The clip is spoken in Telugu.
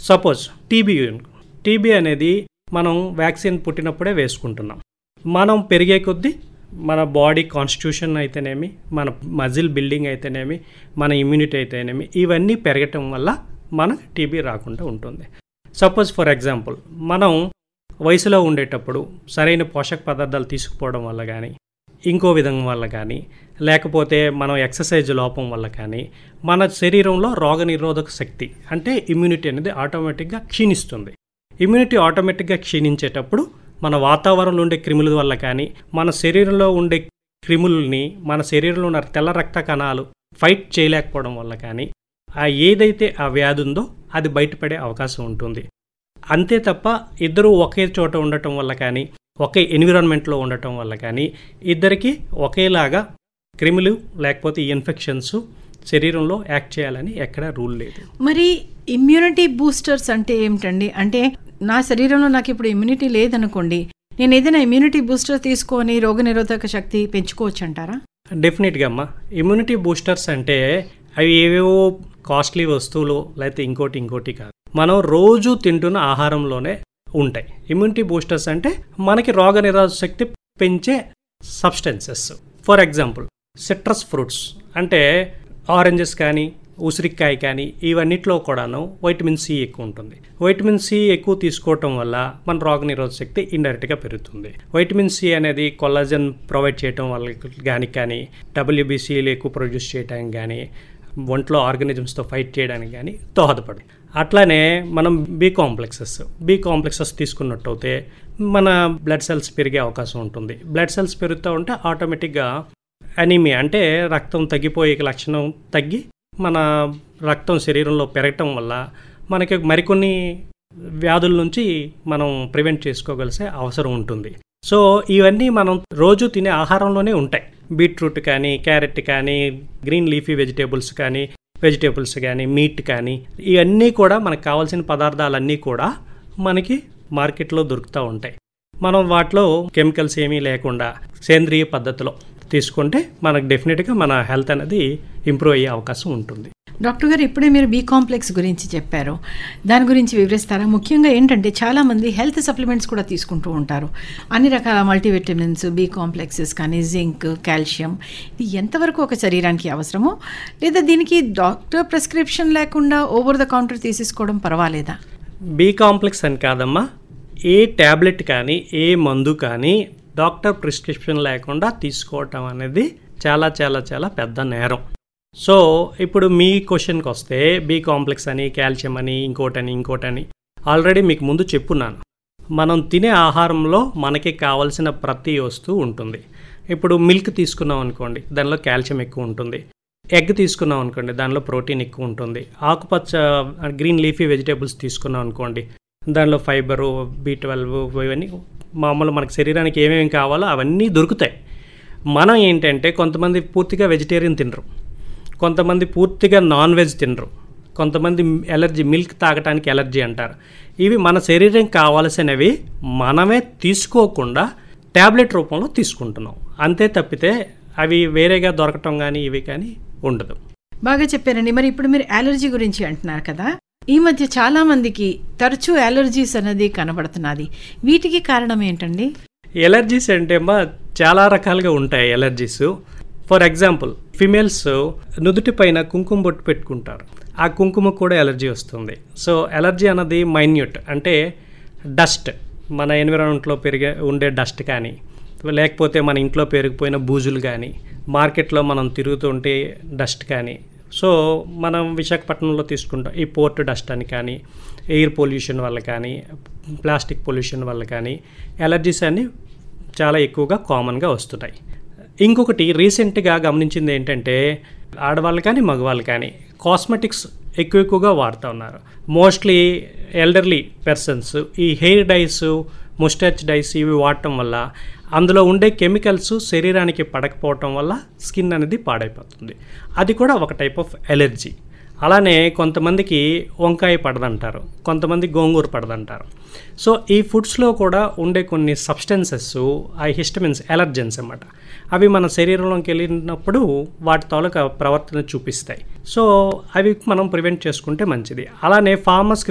సపోజ్ టీబీ టీబీ అనేది మనం వ్యాక్సిన్ పుట్టినప్పుడే వేసుకుంటున్నాం మనం పెరిగే కొద్దీ మన బాడీ కాన్స్టిట్యూషన్ అయితేనేమి మన మజిల్ బిల్డింగ్ అయితేనేమి మన ఇమ్యూనిటీ అయితేనేమి ఇవన్నీ పెరగటం వల్ల మనకు టీబీ రాకుండా ఉంటుంది సపోజ్ ఫర్ ఎగ్జాంపుల్ మనం వయసులో ఉండేటప్పుడు సరైన పోషక పదార్థాలు తీసుకుపోవడం వల్ల కానీ ఇంకో విధం వల్ల కానీ లేకపోతే మనం ఎక్సర్సైజ్ లోపం వల్ల కానీ మన శరీరంలో రోగనిరోధక శక్తి అంటే ఇమ్యూనిటీ అనేది ఆటోమేటిక్గా క్షీణిస్తుంది ఇమ్యూనిటీ ఆటోమేటిక్గా క్షీణించేటప్పుడు మన వాతావరణంలో ఉండే క్రిముల వల్ల కానీ మన శరీరంలో ఉండే క్రిములని మన శరీరంలో ఉన్న తెల్ల రక్త కణాలు ఫైట్ చేయలేకపోవడం వల్ల కానీ ఆ ఏదైతే ఆ వ్యాధి ఉందో అది బయటపడే అవకాశం ఉంటుంది అంతే తప్ప ఇద్దరు ఒకే చోట ఉండటం వల్ల కానీ ఒకే ఎన్విరాన్మెంట్లో ఉండటం వల్ల కానీ ఇద్దరికి ఒకేలాగా క్రిములు లేకపోతే ఇన్ఫెక్షన్స్ శరీరంలో యాక్ట్ చేయాలని ఎక్కడ రూల్ లేదు మరి ఇమ్యూనిటీ బూస్టర్స్ అంటే ఏమిటండి అంటే నా శరీరంలో నాకు ఇప్పుడు ఇమ్యూనిటీ లేదనుకోండి నేను ఏదైనా ఇమ్యూనిటీ బూస్టర్ తీసుకొని రోగనిరోధక శక్తి పెంచుకోవచ్చు అంటారా డెఫినెట్గా అమ్మా ఇమ్యూనిటీ బూస్టర్స్ అంటే అవి ఏవేవో కాస్ట్లీ వస్తువులు లేకపోతే ఇంకోటి ఇంకోటి కాదు మనం రోజు తింటున్న ఆహారంలోనే ఉంటాయి ఇమ్యూనిటీ బూస్టర్స్ అంటే మనకి రోగ నిరోధక శక్తి పెంచే substances for example citrus fruits అంటే ఆరెంజెస్ కానీ ఉసిరికాయ కానీ ఇవన్నిట్లో కూడాను వైటమిన్ సి ఎక్కువ ఉంటుంది వైటమిన్ సి ఎక్కువ తీసుకోవటం వల్ల మన రోగనిరోధక శక్తి ఇండైరెక్ట్గా పెరుగుతుంది వైటమిన్ సి అనేది కొల్లాజన్ ప్రొవైడ్ చేయటం వల్ల కానీ కానీ డబ్ల్యూబీసీలు ఎక్కువ ప్రొడ్యూస్ చేయడానికి కానీ ఒంట్లో ఆర్గానిజమ్స్తో ఫైట్ చేయడానికి కానీ దోహదపడుతుంది అట్లానే మనం బి కాంప్లెక్సెస్ బి కాంప్లెక్సెస్ తీసుకున్నట్టయితే మన బ్లడ్ సెల్స్ పెరిగే అవకాశం ఉంటుంది బ్లడ్ సెల్స్ పెరుగుతూ ఉంటే ఆటోమేటిక్గా అనీమియా అంటే రక్తం తగ్గిపోయే లక్షణం తగ్గి మన రక్తం శరీరంలో పెరగటం వల్ల మనకి మరికొన్ని వ్యాధుల నుంచి మనం ప్రివెంట్ చేసుకోగలిసే అవసరం ఉంటుంది సో ఇవన్నీ మనం రోజు తినే ఆహారంలోనే ఉంటాయి బీట్రూట్ కానీ క్యారెట్ కానీ గ్రీన్ లీఫీ వెజిటేబుల్స్ కానీ వెజిటేబుల్స్ కానీ మీట్ కానీ ఇవన్నీ కూడా మనకు కావాల్సిన పదార్థాలన్నీ కూడా మనకి మార్కెట్లో దొరుకుతూ ఉంటాయి మనం వాటిలో కెమికల్స్ ఏమీ లేకుండా సేంద్రియ పద్ధతిలో తీసుకుంటే మనకు డెఫినెట్గా మన హెల్త్ అనేది ఇంప్రూవ్ అయ్యే అవకాశం ఉంటుంది డాక్టర్ గారు ఇప్పుడే మీరు బీ కాంప్లెక్స్ గురించి చెప్పారు దాని గురించి వివరిస్తారా ముఖ్యంగా ఏంటంటే చాలామంది హెల్త్ సప్లిమెంట్స్ కూడా తీసుకుంటూ ఉంటారు అన్ని రకాల మల్టీవిటమిన్స్ బీ కాంప్లెక్సెస్ కానీ జింక్ కాల్షియం ఇది ఎంతవరకు ఒక శరీరానికి అవసరమో లేదా దీనికి డాక్టర్ ప్రిస్క్రిప్షన్ లేకుండా ఓవర్ ద కౌంటర్ తీసేసుకోవడం పర్వాలేదా బి కాంప్లెక్స్ అని కాదమ్మా ఏ ట్యాబ్లెట్ కానీ ఏ మందు కానీ డాక్టర్ ప్రిస్క్రిప్షన్ లేకుండా తీసుకోవటం అనేది చాలా చాలా చాలా పెద్ద నేరం సో ఇప్పుడు మీ క్వశ్చన్కి వస్తే బి కాంప్లెక్స్ అని కాల్షియం అని ఇంకోటని ఇంకోటని ఆల్రెడీ మీకు ముందు చెప్పున్నాను మనం తినే ఆహారంలో మనకి కావలసిన ప్రతి వస్తువు ఉంటుంది ఇప్పుడు మిల్క్ తీసుకున్నాం అనుకోండి దానిలో కాల్షియం ఎక్కువ ఉంటుంది ఎగ్ తీసుకున్నాం అనుకోండి దానిలో ప్రోటీన్ ఎక్కువ ఉంటుంది ఆకుపచ్చ గ్రీన్ లీఫీ వెజిటేబుల్స్ తీసుకున్నాం అనుకోండి దానిలో ఫైబరు బి ట్వెల్వ్ ఇవన్నీ మామూలు మనకి శరీరానికి ఏమేమి కావాలో అవన్నీ దొరుకుతాయి మనం ఏంటంటే కొంతమంది పూర్తిగా వెజిటేరియన్ తినరు కొంతమంది పూర్తిగా నాన్ వెజ్ తినరు కొంతమంది ఎలర్జీ మిల్క్ తాగటానికి ఎలర్జీ అంటారు ఇవి మన శరీరం కావాల్సినవి మనమే తీసుకోకుండా ట్యాబ్లెట్ రూపంలో తీసుకుంటున్నాం అంతే తప్పితే అవి వేరేగా దొరకటం కానీ ఇవి కానీ ఉండదు బాగా చెప్పారండి మరి ఇప్పుడు మీరు అలర్జీ గురించి అంటున్నారు కదా ఈ మధ్య చాలా మందికి తరచూ అలర్జీస్ అనేది కనబడుతున్నది వీటికి కారణం ఏంటండి ఎలర్జీస్ అంటే అమ్మా చాలా రకాలుగా ఉంటాయి ఎలర్జీస్ ఫర్ ఎగ్జాంపుల్ ఫిమేల్స్ నుదుటి పైన కుంకుమ బొట్టు పెట్టుకుంటారు ఆ కుంకుమ కూడా ఎలర్జీ వస్తుంది సో ఎలర్జీ అన్నది మైన్యూట్ అంటే డస్ట్ మన ఎన్విరాన్మెంట్లో పెరిగే ఉండే డస్ట్ కానీ లేకపోతే మన ఇంట్లో పెరిగిపోయిన బూజులు కానీ మార్కెట్లో మనం తిరుగుతుంటే డస్ట్ కానీ సో మనం విశాఖపట్నంలో తీసుకుంటాం ఈ పోర్ట్ డస్ట్ అని కానీ ఎయిర్ పొల్యూషన్ వల్ల కానీ ప్లాస్టిక్ పొల్యూషన్ వల్ల కానీ ఎలర్జీస్ అన్ని చాలా ఎక్కువగా కామన్గా వస్తున్నాయి ఇంకొకటి రీసెంట్గా గమనించింది ఏంటంటే ఆడవాళ్ళు కానీ మగవాళ్ళు కానీ కాస్మెటిక్స్ ఎక్కువ ఎక్కువగా వాడుతూ ఉన్నారు మోస్ట్లీ ఎల్డర్లీ పర్సన్స్ ఈ హెయిర్ డైస్ ముస్టాచ్ డైస్ ఇవి వాడటం వల్ల అందులో ఉండే కెమికల్స్ శరీరానికి పడకపోవటం వల్ల స్కిన్ అనేది పాడైపోతుంది అది కూడా ఒక టైప్ ఆఫ్ ఎలర్జీ అలానే కొంతమందికి వంకాయ పడదంటారు కొంతమంది గోంగూర పడదంటారు సో ఈ ఫుడ్స్లో కూడా ఉండే కొన్ని సబ్స్టెన్సెస్ ఆ హిస్టమిన్స్ ఎలర్జెన్స్ అన్నమాట అవి మన శరీరంలోకి వెళ్ళినప్పుడు వాటి తాలూకా ప్రవర్తన చూపిస్తాయి సో అవి మనం ప్రివెంట్ చేసుకుంటే మంచిది అలానే ఫార్మర్స్కి